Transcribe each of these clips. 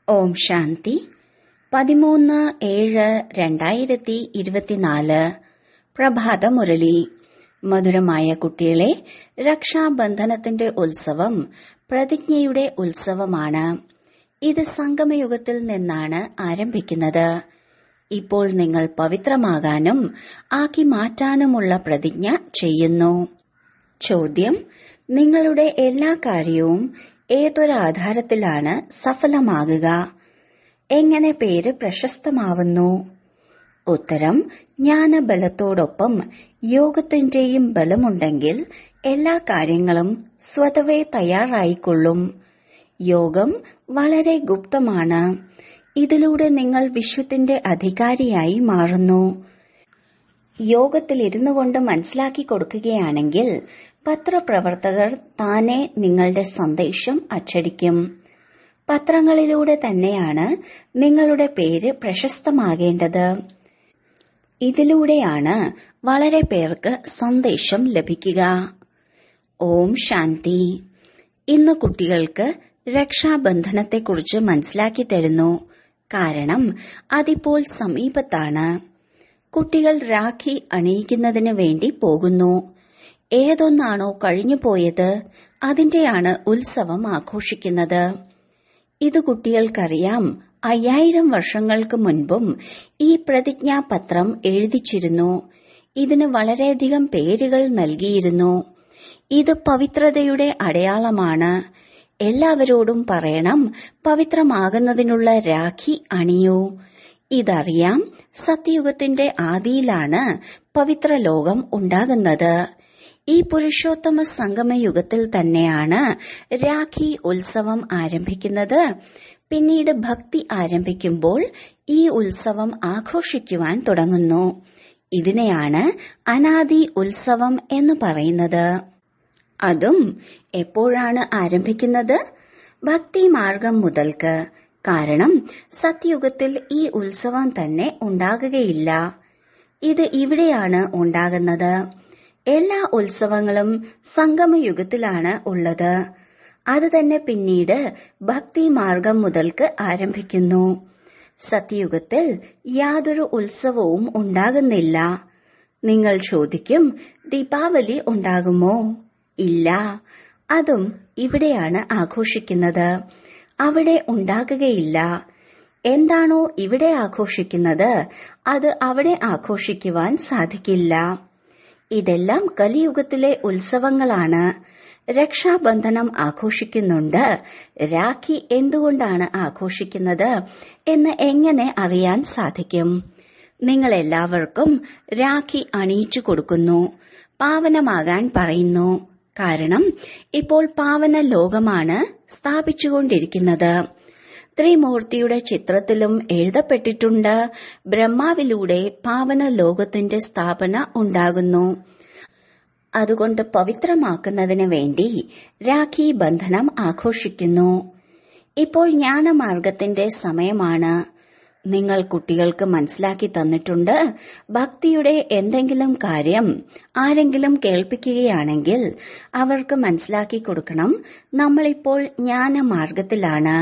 ഓം ശാന്തി പതിമൂന്ന് ഏഴ് രണ്ടായിരത്തി ഇരുപത്തിനാല് പ്രഭാത മുരളി മധുരമായ കുട്ടികളെ രക്ഷാബന്ധനത്തിന്റെ ഉത്സവം പ്രതിജ്ഞയുടെ ഉത്സവമാണ് ഇത് സംഗമയുഗത്തിൽ നിന്നാണ് ആരംഭിക്കുന്നത് ഇപ്പോൾ നിങ്ങൾ പവിത്രമാകാനും ആക്കി മാറ്റാനുമുള്ള പ്രതിജ്ഞ ചെയ്യുന്നു ചോദ്യം നിങ്ങളുടെ എല്ലാ കാര്യവും ഏതൊരാധാരത്തിലാണ് സഫലമാകുക എങ്ങനെ പേര് പ്രശസ്തമാവുന്നു ഉത്തരം ജ്ഞാനബലത്തോടൊപ്പം യോഗത്തിന്റെയും ബലമുണ്ടെങ്കിൽ എല്ലാ കാര്യങ്ങളും സ്വതവേ തയ്യാറായിക്കൊള്ളും യോഗം വളരെ ഗുപ്തമാണ് ഇതിലൂടെ നിങ്ങൾ വിശ്വത്തിന്റെ അധികാരിയായി മാറുന്നു യോഗത്തിലിരുന്നു കൊണ്ട് മനസ്സിലാക്കി കൊടുക്കുകയാണെങ്കിൽ പത്രപ്രവർത്തകർ താനെ നിങ്ങളുടെ സന്ദേശം അച്ചടിക്കും പത്രങ്ങളിലൂടെ തന്നെയാണ് നിങ്ങളുടെ പേര് പ്രശസ്തമാകേണ്ടത് ഇതിലൂടെയാണ് വളരെ പേർക്ക് സന്ദേശം ലഭിക്കുക ഓം ശാന്തി ഇന്ന് കുട്ടികൾക്ക് രക്ഷാബന്ധനത്തെക്കുറിച്ച് മനസ്സിലാക്കി തരുന്നു കാരണം അതിപ്പോൾ സമീപത്താണ് കുട്ടികൾ രാഖി അണിയിക്കുന്നതിന് വേണ്ടി പോകുന്നു ഏതൊന്നാണോ കഴിഞ്ഞു പോയത് അതിന്റെയാണ് ഉത്സവം ആഘോഷിക്കുന്നത് ഇത് കുട്ടികൾക്കറിയാം അയ്യായിരം വർഷങ്ങൾക്ക് മുൻപും ഈ പ്രതിജ്ഞാപത്രം എഴുതിച്ചിരുന്നു ഇതിന് വളരെയധികം പേരുകൾ നൽകിയിരുന്നു ഇത് പവിത്രതയുടെ അടയാളമാണ് എല്ലാവരോടും പറയണം പവിത്രമാകുന്നതിനുള്ള രാഖി അണിയൂ ഇതറിയാം സത്യയുഗത്തിന്റെ ആദിയിലാണ് പവിത്ര ലോകം ഉണ്ടാകുന്നത് ഈ പുരുഷോത്തമ സംഗമയുഗത്തിൽ തന്നെയാണ് രാഖി ഉത്സവം ആരംഭിക്കുന്നത് പിന്നീട് ഭക്തി ആരംഭിക്കുമ്പോൾ ഈ ഉത്സവം ആഘോഷിക്കുവാൻ തുടങ്ങുന്നു ഇതിനെയാണ് അനാദി ഉത്സവം എന്ന് പറയുന്നത് അതും എപ്പോഴാണ് ആരംഭിക്കുന്നത് ഭക്തി മാർഗം മുതൽക്ക് കാരണം സത്യയുഗത്തിൽ ഈ ഉത്സവം തന്നെ ഉണ്ടാകുകയില്ല ഇത് ഇവിടെയാണ് ഉണ്ടാകുന്നത് എല്ലാ ഉത്സവങ്ങളും സംഗമയുഗത്തിലാണ് ഉള്ളത് അത് തന്നെ പിന്നീട് ഭക്തി മാർഗം മുതൽക്ക് ആരംഭിക്കുന്നു സത്യയുഗത്തിൽ യാതൊരു ഉത്സവവും ഉണ്ടാകുന്നില്ല നിങ്ങൾ ചോദിക്കും ദീപാവലി ഉണ്ടാകുമോ ഇല്ല അതും ഇവിടെയാണ് ആഘോഷിക്കുന്നത് അവിടെ ഉണ്ടാകുകയില്ല എന്താണോ ഇവിടെ ആഘോഷിക്കുന്നത് അത് അവിടെ ആഘോഷിക്കുവാൻ സാധിക്കില്ല ഇതെല്ലാം കലിയുഗത്തിലെ ഉത്സവങ്ങളാണ് രക്ഷാബന്ധനം ആഘോഷിക്കുന്നുണ്ട് രാഖി എന്തുകൊണ്ടാണ് ആഘോഷിക്കുന്നത് എന്ന് എങ്ങനെ അറിയാൻ സാധിക്കും നിങ്ങൾ എല്ലാവർക്കും രാഖി അണിയിച്ചു കൊടുക്കുന്നു പാവനമാകാൻ പറയുന്നു കാരണം ഇപ്പോൾ പാവന ലോകമാണ് സ്ഥാപിച്ചുകൊണ്ടിരിക്കുന്നത് ത്രിമൂർത്തിയുടെ ചിത്രത്തിലും എഴുതപ്പെട്ടിട്ടുണ്ട് ബ്രഹ്മാവിലൂടെ പാവന ലോകത്തിന്റെ സ്ഥാപന ഉണ്ടാകുന്നു അതുകൊണ്ട് പവിത്രമാക്കുന്നതിന് വേണ്ടി രാഖി ബന്ധനം ആഘോഷിക്കുന്നു ഇപ്പോൾ ജ്ഞാനമാർഗത്തിന്റെ സമയമാണ് നിങ്ങൾ കുട്ടികൾക്ക് മനസ്സിലാക്കി തന്നിട്ടുണ്ട് ഭക്തിയുടെ എന്തെങ്കിലും കാര്യം ആരെങ്കിലും കേൾപ്പിക്കുകയാണെങ്കിൽ അവർക്ക് മനസ്സിലാക്കി കൊടുക്കണം നമ്മളിപ്പോൾ ജ്ഞാനമാർഗത്തിലാണ്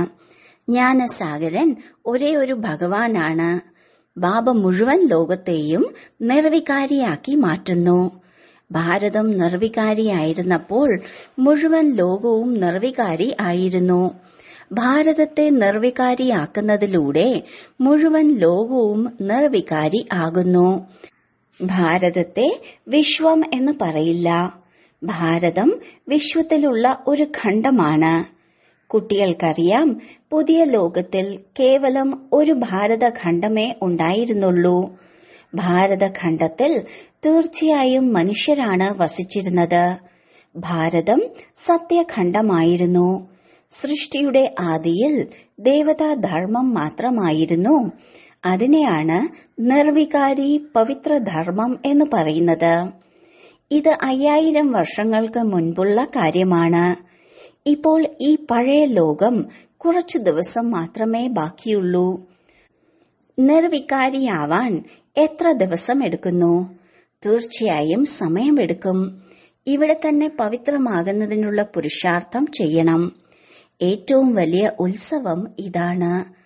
ജ്ഞാനസാഗരൻ ഒരേ ഒരു ഭഗവാനാണ് ബാബ മുഴുവൻ ലോകത്തെയും നിർവികാരിയാക്കി മാറ്റുന്നു ഭാരതം നിർവികാരിയായിരുന്നപ്പോൾ മുഴുവൻ ലോകവും നിർവികാരി ആയിരുന്നു ഭാരതത്തെ നിർവികാരിയാക്കുന്നതിലൂടെ മുഴുവൻ ലോകവും നിർവികാരി ആകുന്നു ഭാരതത്തെ വിശ്വം എന്ന് പറയില്ല ഭാരതം വിശ്വത്തിലുള്ള ഒരു ഖണ്ഡമാണ് കുട്ടികൾക്കറിയാം പുതിയ ലോകത്തിൽ കേവലം ഒരു ഭാരതഖണ്ഡമേ ഉണ്ടായിരുന്നുള്ളൂ ഭാരതഖണ്ഡത്തിൽ തീർച്ചയായും മനുഷ്യരാണ് വസിച്ചിരുന്നത് ഭാരതം സത്യഖണ്ഡമായിരുന്നു സൃഷ്ടിയുടെ ആദിയിൽ ദേവതാധർമ്മം മാത്രമായിരുന്നു അതിനെയാണ് നിർവികാരി പവിത്രധർമ്മം എന്ന് പറയുന്നത് ഇത് അയ്യായിരം വർഷങ്ങൾക്ക് മുൻപുള്ള കാര്യമാണ് ഇപ്പോൾ ഈ പഴയ ലോകം കുറച്ചു ദിവസം മാത്രമേ ബാക്കിയുള്ളൂ നിർവികാരിയാവാൻ എത്ര ദിവസം എടുക്കുന്നു തീർച്ചയായും സമയമെടുക്കും ഇവിടെ തന്നെ പവിത്രമാകുന്നതിനുള്ള പുരുഷാർത്ഥം ചെയ്യണം ഏറ്റവും വലിയ ഉത്സവം ഇതാണ്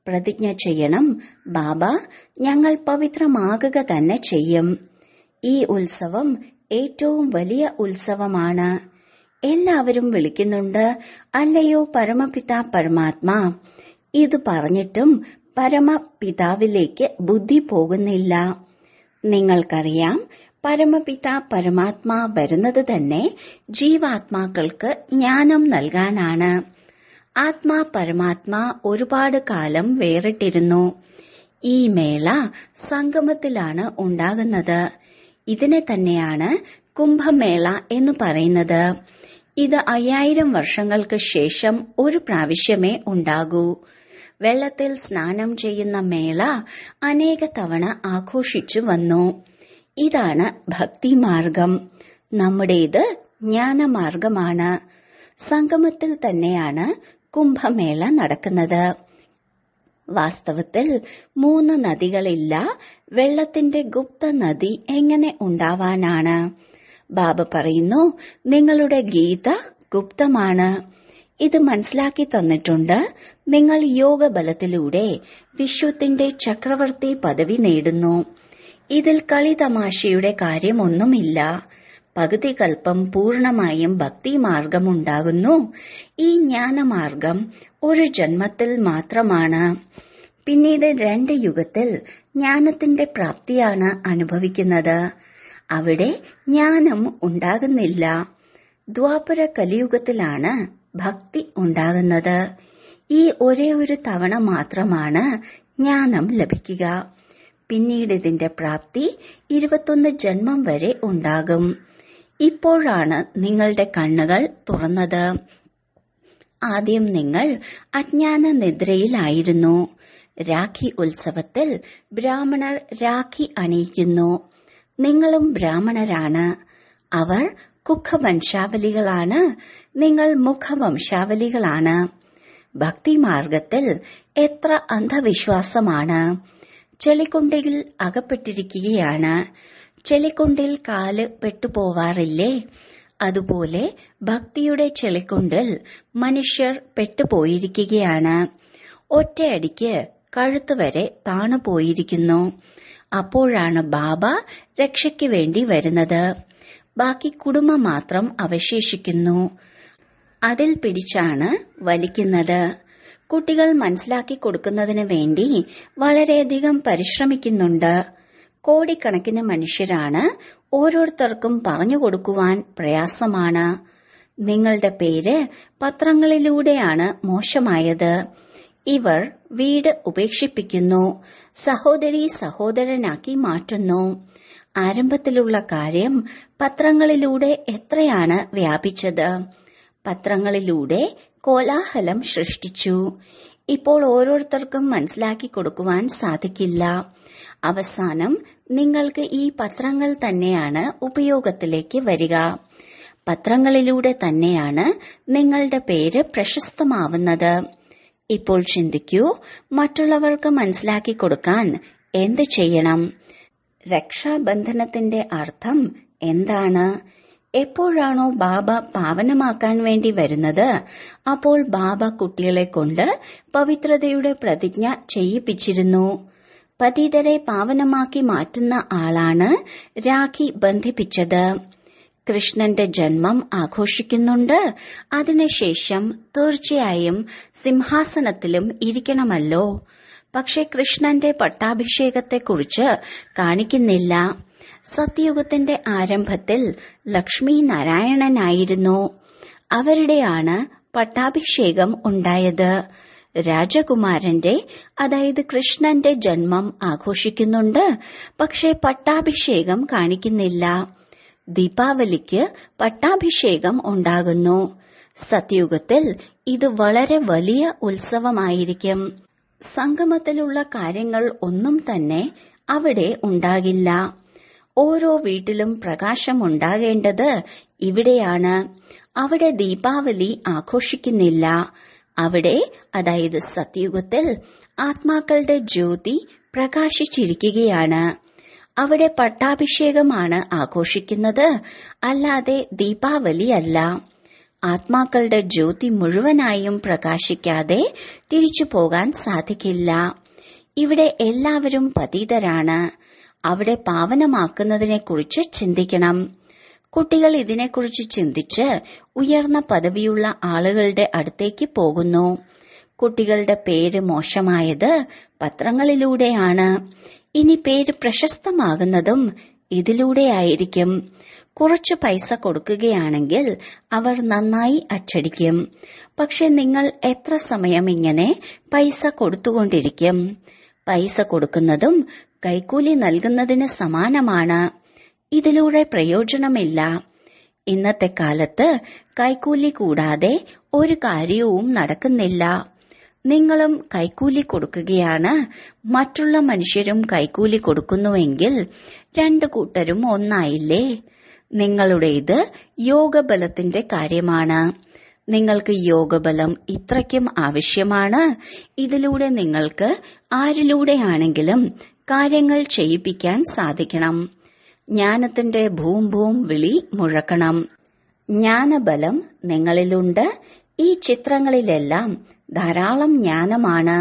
പ്രതിജ്ഞ ചെയ്യണം ബാബ ഞങ്ങൾ പവിത്രമാകുക തന്നെ ചെയ്യും ഈ ഉത്സവം ഏറ്റവും വലിയ ഉത്സവമാണ് എല്ലാവരും വിളിക്കുന്നുണ്ട് അല്ലയോ പരമപിത പരമാത്മാ ഇത് പറഞ്ഞിട്ടും പരമപിതാവിലേക്ക് ബുദ്ധി പോകുന്നില്ല നിങ്ങൾക്കറിയാം പരമപിത പരമാത്മാ വരുന്നത് തന്നെ ജീവാത്മാക്കൾക്ക് ജ്ഞാനം നൽകാനാണ് ആത്മാ പരമാത്മാ ഒരുപാട് കാലം വേറിട്ടിരുന്നു ഈ മേള സംഗമത്തിലാണ് ഉണ്ടാകുന്നത് ഇതിനെ തന്നെയാണ് കുംഭമേള എന്ന് പറയുന്നത് ഇത് അയ്യായിരം വർഷങ്ങൾക്ക് ശേഷം ഒരു പ്രാവശ്യമേ ഉണ്ടാകൂ വെള്ളത്തിൽ സ്നാനം ചെയ്യുന്ന മേള അനേക തവണ ആഘോഷിച്ചു വന്നു ഇതാണ് ഭക്തിമാർഗം നമ്മുടേത് ജ്ഞാനമാർഗമാണ് സംഗമത്തിൽ തന്നെയാണ് കുംഭമേള നടക്കുന്നത് വാസ്തവത്തിൽ മൂന്ന് നദികളില്ല വെള്ളത്തിന്റെ ഗുപ്ത നദി എങ്ങനെ ഉണ്ടാവാനാണ് ബാബ പറയുന്നു നിങ്ങളുടെ ഗീത ഗുപ്തമാണ് ഇത് മനസ്സിലാക്കി തന്നിട്ടുണ്ട് നിങ്ങൾ യോഗബലത്തിലൂടെ വിശ്വത്തിന്റെ ചക്രവർത്തി പദവി നേടുന്നു ഇതിൽ കളിതമാശയുടെ കാര്യമൊന്നുമില്ല പകുതി കൽപ്പം പൂർണമായും ഭക്തിമാർഗമുണ്ടാകുന്നു ഈ ജ്ഞാനമാർഗം ഒരു ജന്മത്തിൽ മാത്രമാണ് പിന്നീട് രണ്ട് യുഗത്തിൽ ജ്ഞാനത്തിന്റെ പ്രാപ്തിയാണ് അനുഭവിക്കുന്നത് അവിടെ ജ്ഞാനം ഉണ്ടാകുന്നില്ല ദ്വാപര കലിയുഗത്തിലാണ് ഭക്തി ഉണ്ടാകുന്നത് ഈ ഒരേ ഒരു തവണ മാത്രമാണ് ജ്ഞാനം ലഭിക്കുക പിന്നീട് ഇതിന്റെ പ്രാപ്തി ഇരുപത്തൊന്ന് ജന്മം വരെ ഉണ്ടാകും ഇപ്പോഴാണ് നിങ്ങളുടെ കണ്ണുകൾ തുറന്നത് ആദ്യം നിങ്ങൾ അജ്ഞാന നിദ്രയിലായിരുന്നു രാഖി ഉത്സവത്തിൽ ബ്രാഹ്മണർ രാഖി അണിയിക്കുന്നു നിങ്ങളും ബ്രാഹ്മണരാണ് അവർ കുഖവംശാവലികളാണ് നിങ്ങൾ മുഖവംശാവലികളാണ് ഭക്തിമാർഗത്തിൽ എത്ര അന്ധവിശ്വാസമാണ് ചെളിക്കുണ്ടിൽ അകപ്പെട്ടിരിക്കുകയാണ് ചെളിക്കുണ്ടിൽ കാല് പെട്ടുപോവാറില്ലേ അതുപോലെ ഭക്തിയുടെ ചെളിക്കുണ്ടിൽ മനുഷ്യർ പെട്ടുപോയിരിക്കുകയാണ് ഒറ്റയടിക്ക് കഴുത്ത് വരെ താണുപോയിരിക്കുന്നു അപ്പോഴാണ് ബാബ രക്ഷയ്ക്ക് വേണ്ടി വരുന്നത് ബാക്കി കുടുംബം മാത്രം അവശേഷിക്കുന്നു അതിൽ പിടിച്ചാണ് വലിക്കുന്നത് കുട്ടികൾ മനസ്സിലാക്കി കൊടുക്കുന്നതിന് വേണ്ടി വളരെയധികം പരിശ്രമിക്കുന്നുണ്ട് കോടിക്കണക്കിന് മനുഷ്യരാണ് ഓരോരുത്തർക്കും പറഞ്ഞു കൊടുക്കുവാൻ പ്രയാസമാണ് നിങ്ങളുടെ പേര് പത്രങ്ങളിലൂടെയാണ് മോശമായത് ഇവർ വീട് ഉപേക്ഷിപ്പിക്കുന്നു സഹോദരി സഹോദരനാക്കി മാറ്റുന്നു ആരംഭത്തിലുള്ള കാര്യം പത്രങ്ങളിലൂടെ എത്രയാണ് വ്യാപിച്ചത് പത്രങ്ങളിലൂടെ കോലാഹലം സൃഷ്ടിച്ചു ഇപ്പോൾ ഓരോരുത്തർക്കും മനസ്സിലാക്കി കൊടുക്കുവാൻ സാധിക്കില്ല അവസാനം നിങ്ങൾക്ക് ഈ പത്രങ്ങൾ തന്നെയാണ് ഉപയോഗത്തിലേക്ക് വരിക പത്രങ്ങളിലൂടെ തന്നെയാണ് നിങ്ങളുടെ പേര് പ്രശസ്തമാവുന്നത് ഇപ്പോൾ ചിന്തിക്കൂ മറ്റുള്ളവർക്ക് മനസ്സിലാക്കി കൊടുക്കാൻ എന്ത് ചെയ്യണം രക്ഷാബന്ധനത്തിന്റെ അർത്ഥം എന്താണ് എപ്പോഴാണോ ബാബ പാവനമാക്കാൻ വേണ്ടി വരുന്നത് അപ്പോൾ ബാബ കുട്ടികളെ കൊണ്ട് പവിത്രതയുടെ പ്രതിജ്ഞ ചെയ്യിപ്പിച്ചിരുന്നു പതിതരെ പാവനമാക്കി മാറ്റുന്ന ആളാണ് രാഖി ബന്ധിപ്പിച്ചത് കൃഷ്ണന്റെ ജന്മം ആഘോഷിക്കുന്നുണ്ട് അതിനുശേഷം തീർച്ചയായും സിംഹാസനത്തിലും ഇരിക്കണമല്ലോ പക്ഷെ കൃഷ്ണന്റെ പട്ടാഭിഷേകത്തെക്കുറിച്ച് കാണിക്കുന്നില്ല സത്യയുഗത്തിന്റെ ആരംഭത്തിൽ ലക്ഷ്മി നാരായണനായിരുന്നു അവരുടെയാണ് പട്ടാഭിഷേകം ഉണ്ടായത് രാജകുമാരന്റെ അതായത് കൃഷ്ണന്റെ ജന്മം ആഘോഷിക്കുന്നുണ്ട് പക്ഷെ പട്ടാഭിഷേകം കാണിക്കുന്നില്ല ദീപാവലിക്ക് പട്ടാഭിഷേകം ഉണ്ടാകുന്നു സത്യയുഗത്തിൽ ഇത് വളരെ വലിയ ഉത്സവമായിരിക്കും സംഗമത്തിലുള്ള കാര്യങ്ങൾ ഒന്നും തന്നെ അവിടെ ഉണ്ടാകില്ല ഓരോ വീട്ടിലും പ്രകാശമുണ്ടാകേണ്ടത് ഇവിടെയാണ് അവിടെ ദീപാവലി ആഘോഷിക്കുന്നില്ല അവിടെ അതായത് സത്യയുഗത്തിൽ ആത്മാക്കളുടെ ജ്യോതി പ്രകാശിച്ചിരിക്കുകയാണ് അവിടെ പട്ടാഭിഷേകമാണ് ആഘോഷിക്കുന്നത് അല്ലാതെ ദീപാവലി അല്ല ആത്മാക്കളുടെ ജ്യോതി മുഴുവനായും പ്രകാശിക്കാതെ തിരിച്ചു പോകാൻ സാധിക്കില്ല ഇവിടെ എല്ലാവരും പതീതരാണ് അവിടെ പാവനമാക്കുന്നതിനെക്കുറിച്ച് ചിന്തിക്കണം കുട്ടികൾ ഇതിനെക്കുറിച്ച് ചിന്തിച്ച് ഉയർന്ന പദവിയുള്ള ആളുകളുടെ അടുത്തേക്ക് പോകുന്നു കുട്ടികളുടെ പേര് മോശമായത് പത്രങ്ങളിലൂടെയാണ് ഇനി പേര് പ്രശസ്തമാകുന്നതും ഇതിലൂടെയായിരിക്കും കുറച്ചു പൈസ കൊടുക്കുകയാണെങ്കിൽ അവർ നന്നായി അച്ചടിക്കും പക്ഷെ നിങ്ങൾ എത്ര സമയം ഇങ്ങനെ പൈസ കൊടുത്തുകൊണ്ടിരിക്കും പൈസ കൊടുക്കുന്നതും കൈക്കൂലി നൽകുന്നതിന് സമാനമാണ് ഇതിലൂടെ പ്രയോജനമില്ല ഇന്നത്തെ കാലത്ത് കൈക്കൂലി കൂടാതെ ഒരു കാര്യവും നടക്കുന്നില്ല നിങ്ങളും കൈക്കൂലി കൊടുക്കുകയാണ് മറ്റുള്ള മനുഷ്യരും കൈക്കൂലി കൊടുക്കുന്നുവെങ്കിൽ രണ്ടു കൂട്ടരും ഒന്നായില്ലേ നിങ്ങളുടേത് യോഗബലത്തിന്റെ കാര്യമാണ് നിങ്ങൾക്ക് യോഗബലം ഇത്രയ്ക്കും ആവശ്യമാണ് ഇതിലൂടെ നിങ്ങൾക്ക് ആരിലൂടെയാണെങ്കിലും കാര്യങ്ങൾ ചെയ്യിപ്പിക്കാൻ സാധിക്കണം ജ്ഞാനത്തിന്റെ ഭൂം ഭൂം വിളി മുഴക്കണം ജ്ഞാനബലം നിങ്ങളിലുണ്ട് ഈ ചിത്രങ്ങളിലെല്ലാം ധാരാളം ജ്ഞാനമാണ്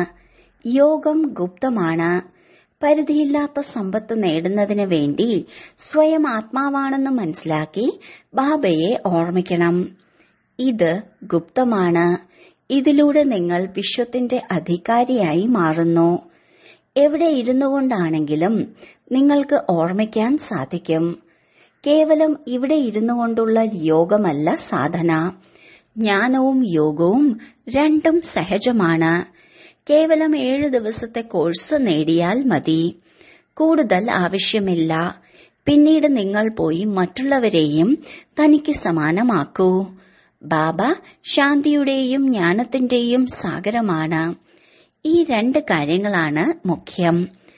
യോഗം ഗുപ്തമാണ് പരിധിയില്ലാത്ത സമ്പത്ത് നേടുന്നതിന് വേണ്ടി സ്വയം ആത്മാവാണെന്ന് മനസ്സിലാക്കി ബാബയെ ഓർമ്മിക്കണം ഇത് ഗുപ്തമാണ് ഇതിലൂടെ നിങ്ങൾ വിശ്വത്തിന്റെ അധികാരിയായി മാറുന്നു എവിടെ ഇരുന്നു കൊണ്ടാണെങ്കിലും നിങ്ങൾക്ക് ഓർമ്മിക്കാൻ സാധിക്കും കേവലം ഇവിടെ ഇരുന്നു കൊണ്ടുള്ള യോഗമല്ല സാധന ജ്ഞാനവും യോഗവും രണ്ടും സഹജമാണ് കേവലം ഏഴ് ദിവസത്തെ കോഴ്സ് നേടിയാൽ മതി കൂടുതൽ ആവശ്യമില്ല പിന്നീട് നിങ്ങൾ പോയി മറ്റുള്ളവരെയും തനിക്ക് സമാനമാക്കൂ ബാബ ശാന്തിയുടെയും ജ്ഞാനത്തിന്റെയും സാഗരമാണ് ഈ രണ്ട് കാര്യങ്ങളാണ് മുഖ്യം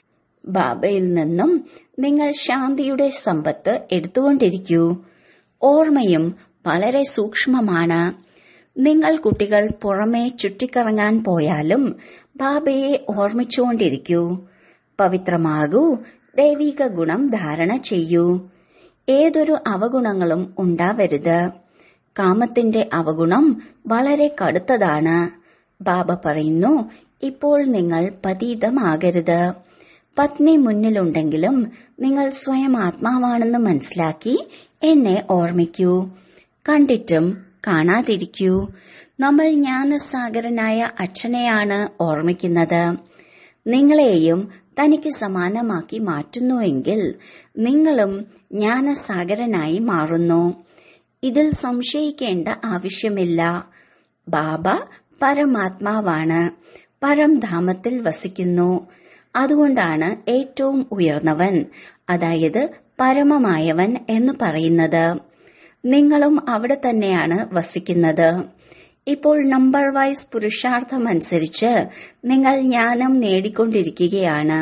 ബാബയിൽ നിന്നും നിങ്ങൾ ശാന്തിയുടെ സമ്പത്ത് എടുത്തുകൊണ്ടിരിക്കൂ ഓർമ്മയും വളരെ സൂക്ഷ്മമാണ് നിങ്ങൾ കുട്ടികൾ പുറമേ ചുറ്റിക്കറങ്ങാൻ പോയാലും ബാബയെ ഓർമ്മിച്ചുകൊണ്ടിരിക്കൂ പവിത്രമാകൂ ദൈവിക ഗുണം ധാരണ ചെയ്യൂ ഏതൊരു അവഗുണങ്ങളും ഉണ്ടാവരുത് കാമത്തിന്റെ അവഗുണം വളരെ കടുത്തതാണ് ബാബ പറയുന്നു ഇപ്പോൾ നിങ്ങൾ പതീതമാകരുത് പത്നി മുന്നിലുണ്ടെങ്കിലും നിങ്ങൾ സ്വയം ആത്മാവാണെന്ന് മനസ്സിലാക്കി എന്നെ ഓർമ്മിക്കൂ കണ്ടിട്ടും കാണാതിരിക്കൂ നമ്മൾ ജ്ഞാനസാഗരനായ അച്ഛനെയാണ് ഓർമ്മിക്കുന്നത് നിങ്ങളെയും തനിക്ക് സമാനമാക്കി മാറ്റുന്നുവെങ്കിൽ നിങ്ങളും ജ്ഞാനസാഗരനായി മാറുന്നു ഇതിൽ സംശയിക്കേണ്ട ആവശ്യമില്ല ബാബ പരമാത്മാവാണ് പരംധാമത്തിൽ വസിക്കുന്നു അതുകൊണ്ടാണ് ഏറ്റവും ഉയർന്നവൻ അതായത് പരമമായവൻ എന്ന് പറയുന്നത് നിങ്ങളും അവിടെ തന്നെയാണ് വസിക്കുന്നത് ഇപ്പോൾ നമ്പർ വൈസ് പുരുഷാർത്ഥമനുസരിച്ച് നിങ്ങൾ ജ്ഞാനം നേടിക്കൊണ്ടിരിക്കുകയാണ്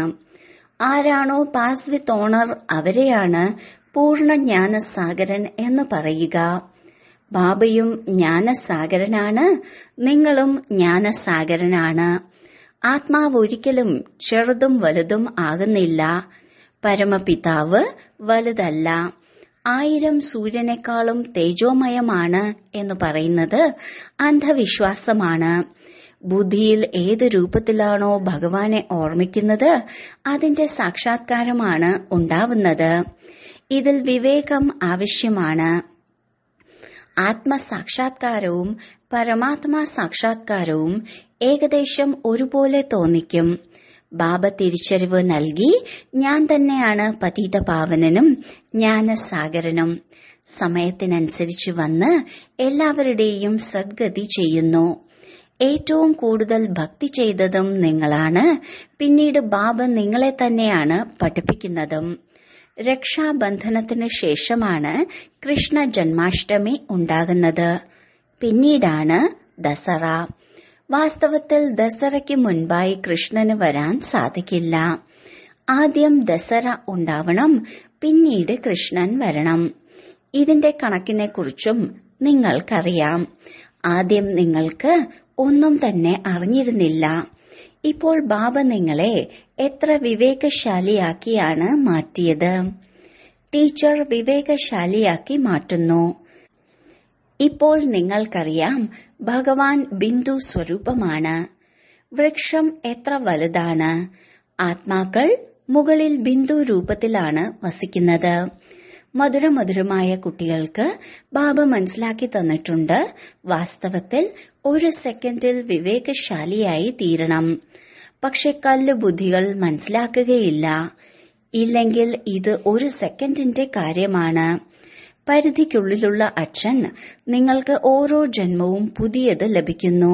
ആരാണോ പാസ് വിത്ത് ഓണർ അവരെയാണ് പൂർണ്ണ ജ്ഞാനസാഗരൻ എന്ന് പറയുക ബാബയും ജ്ഞാനസാഗരനാണ് നിങ്ങളും ജ്ഞാനസാഗരനാണ് ആത്മാവ് ഒരിക്കലും ചെറുതും വലുതും ആകുന്നില്ല പരമപിതാവ് വലുതല്ല ആയിരം സൂര്യനേക്കാളും തേജോമയമാണ് എന്ന് പറയുന്നത് അന്ധവിശ്വാസമാണ് ബുദ്ധിയിൽ ഏത് രൂപത്തിലാണോ ഭഗവാനെ ഓർമ്മിക്കുന്നത് അതിന്റെ സാക്ഷാത്കാരമാണ് ഉണ്ടാവുന്നത് ഇതിൽ വിവേകം ആവശ്യമാണ് ആത്മസാക്ഷാത്കാരവും പരമാത്മാ സാക്ഷാത്കാരവും ഏകദേശം ഒരുപോലെ തോന്നിക്കും ബാബ തിരിച്ചറിവ് നൽകി ഞാൻ തന്നെയാണ് പതീത പാവനനും ജ്ഞാനസാഗരനും സമയത്തിനനുസരിച്ച് വന്ന് എല്ലാവരുടെയും സദ്ഗതി ചെയ്യുന്നു ഏറ്റവും കൂടുതൽ ഭക്തി ചെയ്തതും നിങ്ങളാണ് പിന്നീട് ബാബ നിങ്ങളെ തന്നെയാണ് പഠിപ്പിക്കുന്നതും രക്ഷാബന്ധനത്തിന് ശേഷമാണ് കൃഷ്ണ ജന്മാഷ്ടമി ഉണ്ടാകുന്നത് പിന്നീടാണ് ദസറ വാസ്തവത്തിൽ ദസറയ്ക്ക് മുൻപായി കൃഷ്ണന് വരാൻ സാധിക്കില്ല ആദ്യം ദസറ ഉണ്ടാവണം പിന്നീട് കൃഷ്ണൻ വരണം ഇതിന്റെ കണക്കിനെ കുറിച്ചും നിങ്ങൾക്കറിയാം ആദ്യം നിങ്ങൾക്ക് ഒന്നും തന്നെ അറിഞ്ഞിരുന്നില്ല ഇപ്പോൾ ബാബ നിങ്ങളെ എത്ര വിവേകശാലിയാക്കിയാണ് മാറ്റിയത് ടീച്ചർ വിവേകശാലിയാക്കി മാറ്റുന്നു ഇപ്പോൾ നിങ്ങൾക്കറിയാം ഭഗവാൻ ബിന്ദു സ്വരൂപമാണ് വൃക്ഷം എത്ര വലുതാണ് ആത്മാക്കൾ മുകളിൽ ബിന്ദു രൂപത്തിലാണ് വസിക്കുന്നത് മധുരമധുരമായ കുട്ടികൾക്ക് ബാബ മനസ്സിലാക്കി തന്നിട്ടുണ്ട് വാസ്തവത്തിൽ ഒരു സെക്കൻഡിൽ വിവേകശാലിയായി തീരണം പക്ഷെ കല്ല് ബുദ്ധികൾ മനസ്സിലാക്കുകയില്ല ഇല്ലെങ്കിൽ ഇത് ഒരു സെക്കൻഡിന്റെ കാര്യമാണ് പരിധിക്കുള്ളിലുള്ള അച്ഛൻ നിങ്ങൾക്ക് ഓരോ ജന്മവും പുതിയത് ലഭിക്കുന്നു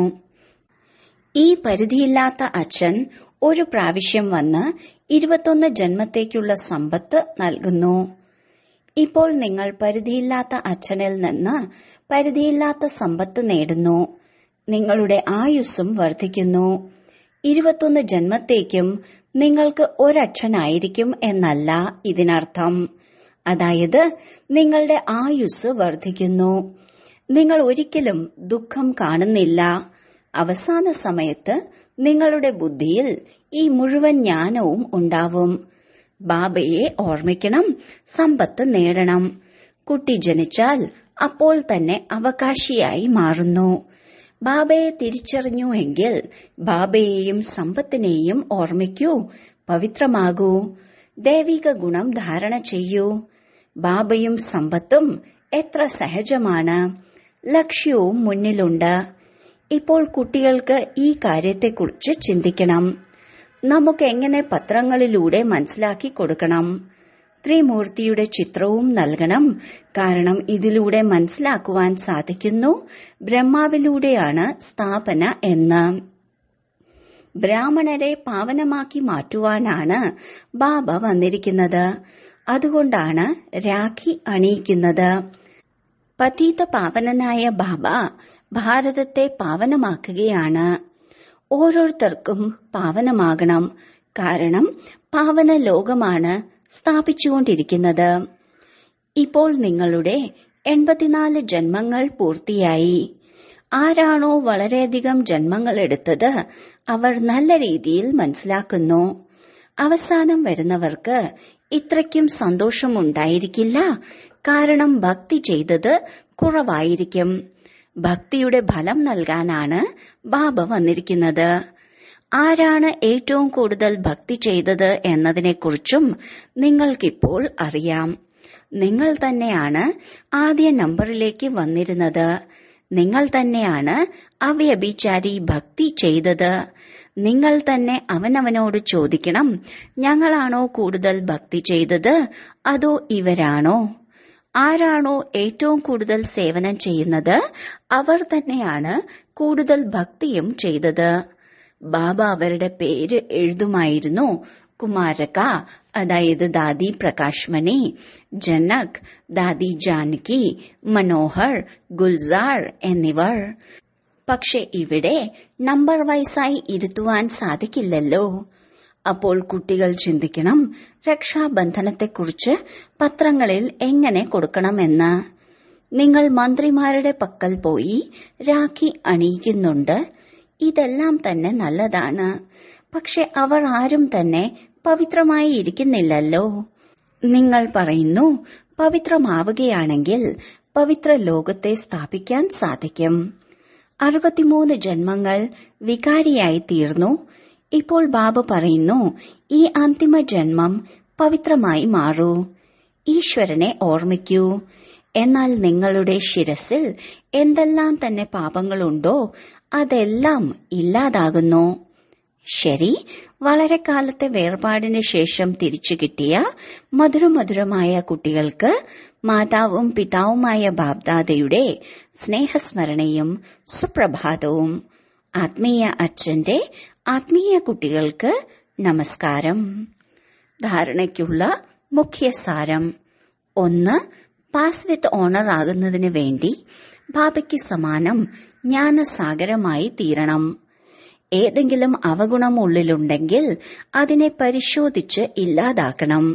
ഈ പരിധിയില്ലാത്ത അച്ഛൻ ഒരു പ്രാവശ്യം വന്ന് ഇരുപത്തൊന്ന് ജന്മത്തേക്കുള്ള സമ്പത്ത് നൽകുന്നു ഇപ്പോൾ നിങ്ങൾ പരിധിയില്ലാത്ത അച്ഛനിൽ നിന്ന് പരിധിയില്ലാത്ത സമ്പത്ത് നേടുന്നു നിങ്ങളുടെ ആയുസ്സും വർദ്ധിക്കുന്നു ഇരുപത്തൊന്ന് ജന്മത്തേക്കും നിങ്ങൾക്ക് ഒരച്ഛനായിരിക്കും എന്നല്ല ഇതിനർത്ഥം അതായത് നിങ്ങളുടെ ആയുസ് വർദ്ധിക്കുന്നു നിങ്ങൾ ഒരിക്കലും ദുഃഖം കാണുന്നില്ല അവസാന സമയത്ത് നിങ്ങളുടെ ബുദ്ധിയിൽ ഈ മുഴുവൻ ജ്ഞാനവും ഉണ്ടാവും ബാബയെ ഓർമ്മിക്കണം സമ്പത്ത് നേടണം കുട്ടി ജനിച്ചാൽ അപ്പോൾ തന്നെ അവകാശിയായി മാറുന്നു ബാബയെ തിരിച്ചറിഞ്ഞു എങ്കിൽ ബാബയെയും സമ്പത്തിനെയും ഓർമ്മിക്കൂ പവിത്രമാകൂ ദൈവിക ഗുണം ധാരണ ചെയ്യൂ ബാബയും സമ്പത്തും എത്ര സഹജമാണ് ലക്ഷ്യവും മുന്നിലുണ്ട് ഇപ്പോൾ കുട്ടികൾക്ക് ഈ കാര്യത്തെക്കുറിച്ച് ചിന്തിക്കണം നമുക്ക് എങ്ങനെ പത്രങ്ങളിലൂടെ മനസ്സിലാക്കി കൊടുക്കണം ത്രിമൂർത്തിയുടെ ചിത്രവും നൽകണം കാരണം ഇതിലൂടെ മനസ്സിലാക്കുവാൻ സാധിക്കുന്നു ബ്രഹ്മാവിലൂടെയാണ് സ്ഥാപന എന്ന് ബ്രാഹ്മണരെ പാവനമാക്കി മാറ്റുവാനാണ് ബാബ വന്നിരിക്കുന്നത് അതുകൊണ്ടാണ് രാഖി അണിയിക്കുന്നത് പതീത പാവനനായ ബാബ ഭാരതത്തെ പാവനമാക്കുകയാണ് ഓരോരുത്തർക്കും പാവനമാകണം കാരണം പാവന ലോകമാണ് സ്ഥാപിച്ചുകൊണ്ടിരിക്കുന്നത് ഇപ്പോൾ നിങ്ങളുടെ എൺപത്തിനാല് ജന്മങ്ങൾ പൂർത്തിയായി ആരാണോ വളരെയധികം ജന്മങ്ങൾ എടുത്തത് അവർ നല്ല രീതിയിൽ മനസ്സിലാക്കുന്നു അവസാനം വരുന്നവർക്ക് ഇത്രയ്ക്കും സന്തോഷമുണ്ടായിരിക്കില്ല കാരണം ഭക്തി ചെയ്തത് കുറവായിരിക്കും ഭക്തിയുടെ ഫലം നൽകാനാണ് ബാബ വന്നിരിക്കുന്നത് ആരാണ് ഏറ്റവും കൂടുതൽ ഭക്തി ചെയ്തത് എന്നതിനെക്കുറിച്ചും നിങ്ങൾക്കിപ്പോൾ അറിയാം നിങ്ങൾ തന്നെയാണ് ആദ്യ നമ്പറിലേക്ക് വന്നിരുന്നത് നിങ്ങൾ തന്നെയാണ് അവ്യഭിചാരി ഭക്തി ചെയ്തത് നിങ്ങൾ തന്നെ അവനവനോട് ചോദിക്കണം ഞങ്ങളാണോ കൂടുതൽ ഭക്തി ചെയ്തത് അതോ ഇവരാണോ ആരാണോ ഏറ്റവും കൂടുതൽ സേവനം ചെയ്യുന്നത് അവർ തന്നെയാണ് കൂടുതൽ ഭക്തിയും ചെയ്തത് ബാബ അവരുടെ പേര് എഴുതുമായിരുന്നു കുമാരക അതായത് ദാദി പ്രകാശ്മണി ജനക് ദാദി ജാനകി മനോഹർ ഗുൽസാർ എന്നിവർ പക്ഷെ ഇവിടെ നമ്പർ വൈസായി ഇരുത്തുവാൻ സാധിക്കില്ലല്ലോ അപ്പോൾ കുട്ടികൾ ചിന്തിക്കണം രക്ഷാബന്ധനത്തെക്കുറിച്ച് പത്രങ്ങളിൽ എങ്ങനെ കൊടുക്കണമെന്ന് നിങ്ങൾ മന്ത്രിമാരുടെ പക്കൽ പോയി രാഖി അണിയിക്കുന്നുണ്ട് ഇതെല്ലാം തന്നെ നല്ലതാണ് പക്ഷെ അവർ ആരും തന്നെ പവിത്രമായി ഇരിക്കുന്നില്ലല്ലോ നിങ്ങൾ പറയുന്നു പവിത്രമാവുകയാണെങ്കിൽ പവിത്ര ലോകത്തെ സ്ഥാപിക്കാൻ സാധിക്കും അറുപത്തിമൂന്ന് ജന്മങ്ങൾ വികാരിയായി തീർന്നു ഇപ്പോൾ ബാബ പറയുന്നു ഈ അന്തിമ ജന്മം പവിത്രമായി മാറൂ ഈശ്വരനെ ഓർമ്മിക്കൂ എന്നാൽ നിങ്ങളുടെ ശിരസിൽ എന്തെല്ലാം തന്നെ പാപങ്ങളുണ്ടോ അതെല്ലാം ഇല്ലാതാകുന്നു ശരി വളരെ കാലത്തെ വേർപാടിന് ശേഷം തിരിച്ചു കിട്ടിയ മധുരമധുരമായ കുട്ടികൾക്ക് മാതാവും പിതാവുമായ ബാബ്ദാദയുടെ സ്നേഹസ്മരണയും സുപ്രഭാതവും ആത്മീയ അച്ഛന്റെ ആത്മീയ കുട്ടികൾക്ക് നമസ്കാരം ധാരണയ്ക്കുള്ള മുഖ്യ സാരം ഒന്ന് പാസ് വിത്ത് ഓണർ ആകുന്നതിന് വേണ്ടി ബാബയ്ക്ക് സമാനം ജ്ഞാനസാഗരമായി തീരണം ഏതെങ്കിലും അവഗുണം ഉള്ളിലുണ്ടെങ്കിൽ അതിനെ പരിശോധിച്ച് ഇല്ലാതാക്കണം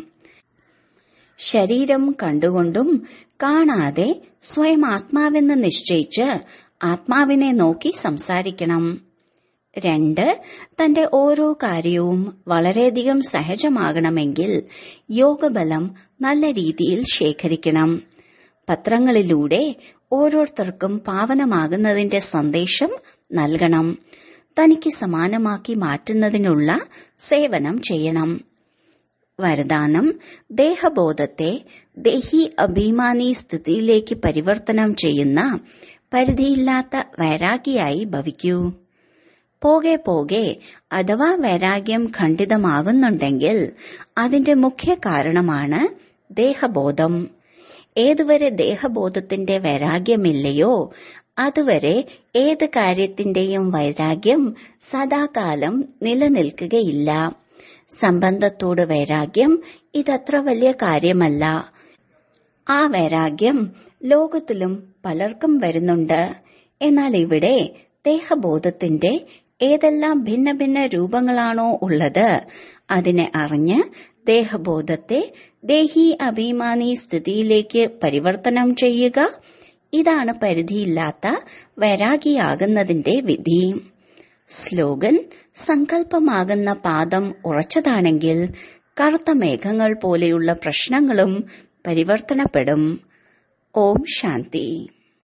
ശരീരം കണ്ടുകൊണ്ടും കാണാതെ സ്വയം ആത്മാവെന്ന് നിശ്ചയിച്ച് ആത്മാവിനെ നോക്കി സംസാരിക്കണം രണ്ട് തന്റെ ഓരോ കാര്യവും വളരെയധികം സഹജമാകണമെങ്കിൽ യോഗബലം നല്ല രീതിയിൽ ശേഖരിക്കണം പത്രങ്ങളിലൂടെ ഓരോരുത്തർക്കും പാവനമാകുന്നതിന്റെ സന്ദേശം നൽകണം തനിക്ക് സമാനമാക്കി മാറ്റുന്നതിനുള്ള സേവനം ചെയ്യണം വരദാനം ദേഹബോധത്തെ ദേഹി അഭിമാനി സ്ഥിതിയിലേക്ക് പരിവർത്തനം ചെയ്യുന്ന പരിധിയില്ലാത്ത വൈരാഗിയായി ഭവിക്കൂ പോകെ പോകെ അഥവാ വൈരാഗ്യം ഖണ്ഡിതമാകുന്നുണ്ടെങ്കിൽ അതിന്റെ മുഖ്യ കാരണമാണ് ദേഹബോധം ഏതുവരെ ദേഹബോധത്തിന്റെ വൈരാഗ്യമില്ലയോ അതുവരെ ഏത് കാര്യത്തിന്റെയും വൈരാഗ്യം സദാകാലം നിലനിൽക്കുകയില്ല സംബന്ധത്തോട് വൈരാഗ്യം ഇതത്ര വലിയ കാര്യമല്ല ആ വൈരാഗ്യം ലോകത്തിലും പലർക്കും വരുന്നുണ്ട് എന്നാൽ ഇവിടെ ദേഹബോധത്തിന്റെ ഏതെല്ലാം ഭിന്ന ഭിന്ന രൂപങ്ങളാണോ ഉള്ളത് അതിനെ അറിഞ്ഞ് ദേഹബോധത്തെ ദേഹി അഭിമാനി സ്ഥിതിയിലേക്ക് പരിവർത്തനം ചെയ്യുക ഇതാണ് പരിധിയില്ലാത്ത വൈരാഗിയാകുന്നതിന്റെ വിധി സ്ലോഗൻ സങ്കല്പമാകുന്ന പാദം ഉറച്ചതാണെങ്കിൽ കറുത്ത മേഘങ്ങൾ പോലെയുള്ള പ്രശ്നങ്ങളും പരിവർത്തനപ്പെടും ഓം ശാന്തി